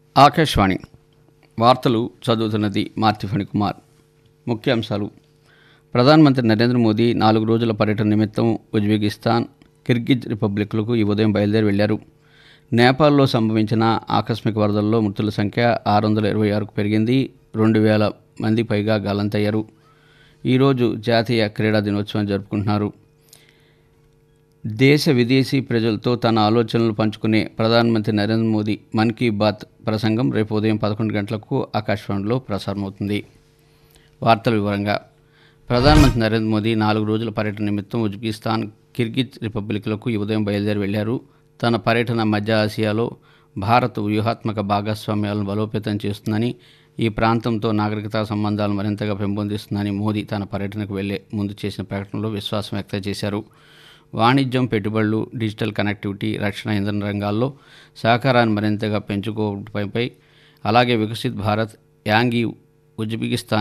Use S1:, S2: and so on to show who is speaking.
S1: ఆకాశవాణి వార్తలు చదువుతున్నది మార్తిఫణి కుమార్ ముఖ్యాంశాలు ప్రధానమంత్రి నరేంద్ర మోదీ నాలుగు రోజుల పర్యటన నిమిత్తం ఉజ్బెకిస్తాన్ కిర్గిజ్ రిపబ్లిక్లకు ఈ ఉదయం బయలుదేరి వెళ్లారు నేపాల్లో సంభవించిన ఆకస్మిక వరదల్లో మృతుల సంఖ్య ఆరు వందల ఇరవై ఆరుకు పెరిగింది రెండు వేల మంది పైగా గల్లంతయ్యారు ఈరోజు జాతీయ క్రీడా దినోత్సవం జరుపుకుంటున్నారు దేశ విదేశీ ప్రజలతో తన ఆలోచనలు పంచుకునే ప్రధానమంత్రి నరేంద్ర మోదీ మన్ కీ బాత్ ప్రసంగం రేపు ఉదయం పదకొండు గంటలకు ఆకాశవాణిలో ప్రసారమవుతుంది వార్తల వివరంగా ప్రధానమంత్రి నరేంద్ర మోదీ నాలుగు రోజుల పర్యటన నిమిత్తం ఉజ్బెకిస్తాన్ కిర్గిజ్ రిపబ్లిక్లకు ఈ ఉదయం బయలుదేరి వెళ్లారు తన పర్యటన మధ్య ఆసియాలో భారత్ వ్యూహాత్మక భాగస్వామ్యాలను బలోపేతం చేస్తుందని ఈ ప్రాంతంతో నాగరికతా సంబంధాలు మరింతగా పెంపొందిస్తుందని మోదీ తన పర్యటనకు వెళ్లే ముందు చేసిన ప్రకటనలో విశ్వాసం వ్యక్తం చేశారు వాణిజ్యం పెట్టుబడులు డిజిటల్ కనెక్టివిటీ రక్షణ ఇంధన రంగాల్లో సహకారాన్ని మరింతగా పెంచుకోవడంపై అలాగే వికసిత్ భారత్ యాంగీ ఉజ్బెకిస్తాన్